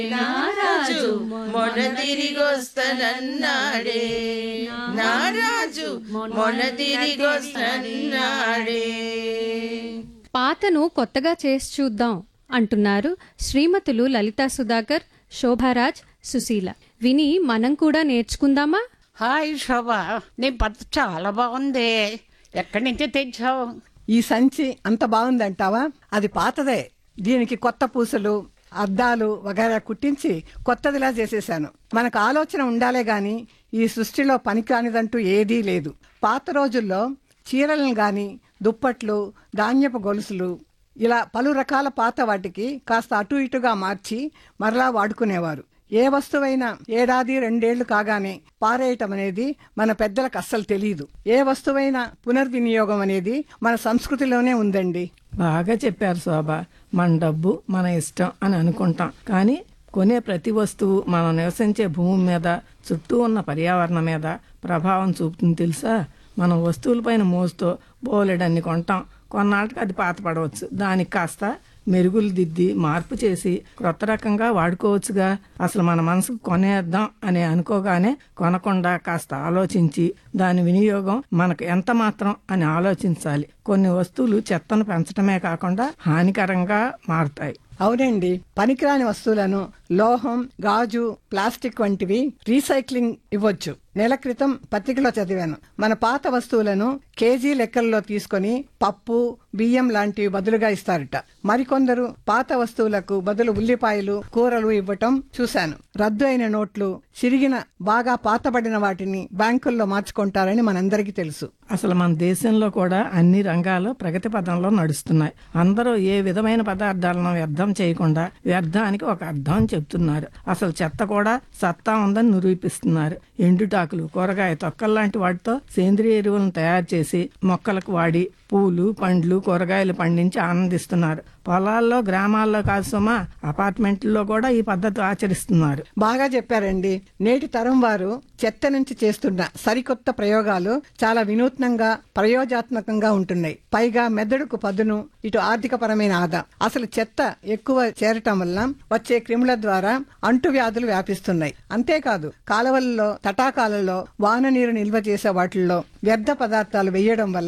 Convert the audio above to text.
నారాజు మొన తిరిగొస్తనన్నాడే నారాజు మొన తిరిగొస్తన్నాడే పాతను కొత్తగా చేసి చూద్దాం అంటున్నారు శ్రీమతులు లలితా సుధాకర్ శోభారాజ్ సుశీల విని మనం కూడా నేర్చుకుందామా హాయ్ శోభ నీ పద్ధతి చాలా బాగుంది ఎక్కడి నుంచి తెచ్చావు ఈ సంచి అంత బాగుందంటావా అది పాతదే దీనికి కొత్త పూసలు అద్దాలు వగైరా కుట్టించి కొత్తదిలా చేసేశాను మనకు ఆలోచన ఉండాలే గాని ఈ సృష్టిలో పనికానిదంటూ ఏదీ లేదు పాత రోజుల్లో చీరలను గాని దుప్పట్లు ధాన్యపు గొలుసులు ఇలా పలు రకాల పాత వాటికి కాస్త అటు ఇటుగా మార్చి మరలా వాడుకునేవారు ఏ వస్తువైనా ఏడాది రెండేళ్లు కాగానే పారేయటం అనేది మన పెద్దలకు అస్సలు తెలియదు ఏ వస్తువైనా పునర్వినియోగం అనేది మన సంస్కృతిలోనే ఉందండి బాగా చెప్పారు శోభ మన డబ్బు మన ఇష్టం అని అనుకుంటాం కానీ కొనే ప్రతి వస్తువు మనం నివసించే భూమి మీద చుట్టూ ఉన్న పర్యావరణం మీద ప్రభావం చూపుతుంది తెలుసా మనం వస్తువులపైన మోస్తూ బోలెడన్ని కొంటాం కొన్నాళ్ళకి అది పాతపడవచ్చు దానికి కాస్త మెరుగులు దిద్ది మార్పు చేసి క్రొత్త రకంగా వాడుకోవచ్చుగా అసలు మన మనసుకు కొనేద్దాం అని అనుకోగానే కొనకుండా కాస్త ఆలోచించి దాని వినియోగం మనకు ఎంత మాత్రం అని ఆలోచించాలి కొన్ని వస్తువులు చెత్తను పెంచడమే కాకుండా హానికరంగా మారుతాయి అవునండి పనికిరాని వస్తువులను లోహం గాజు ప్లాస్టిక్ వంటివి రీసైక్లింగ్ ఇవ్వచ్చు నెల క్రితం పత్రికలో చదివాను మన పాత వస్తువులను కేజీ లెక్కల్లో తీసుకొని పప్పు బియ్యం లాంటివి బదులుగా ఇస్తారట మరికొందరు పాత వస్తువులకు బదులు ఉల్లిపాయలు కూరలు ఇవ్వటం చూశాను రద్దు అయిన నోట్లు చిరిగిన బాగా పాతబడిన వాటిని బ్యాంకుల్లో మార్చుకుంటారని మనందరికీ తెలుసు అసలు మన దేశంలో కూడా అన్ని రంగాలు ప్రగతి పదంలో నడుస్తున్నాయి అందరూ ఏ విధమైన పదార్థాలను వ్యర్థం చేయకుండా వ్యర్థానికి ఒక అర్థం చెప్తున్నారు అసలు చెత్త కూడా సత్తా ఉందని నిరూపిస్తున్నారు ఎండుటాకులు కూరగాయ తొక్కలు లాంటి వాటితో సేంద్రియ ఎరువులను తయారు చేసి మొక్కలకు వాడి పూలు పండ్లు కూరగాయలు పండించి ఆనందిస్తున్నారు పొలాల్లో గ్రామాల్లో కాదు సుమా అపార్ట్మెంట్లో కూడా ఈ పద్ధతి ఆచరిస్తున్నారు బాగా చెప్పారండి నేటి తరం వారు చెత్త నుంచి చేస్తున్న సరికొత్త ప్రయోగాలు చాలా వినూత్నంగా ప్రయోజాత్మకంగా ఉంటున్నాయి పైగా మెదడుకు పదును ఇటు ఆర్థికపరమైన ఆదా అసలు చెత్త ఎక్కువ చేరటం వల్ల వచ్చే క్రిముల ద్వారా అంటువ్యాధులు వ్యాపిస్తున్నాయి అంతేకాదు కాలువలలో తటాకాలలో వాన నీరు నిల్వ చేసే వాటిల్లో వ్యర్థ పదార్థాలు వేయడం వల్ల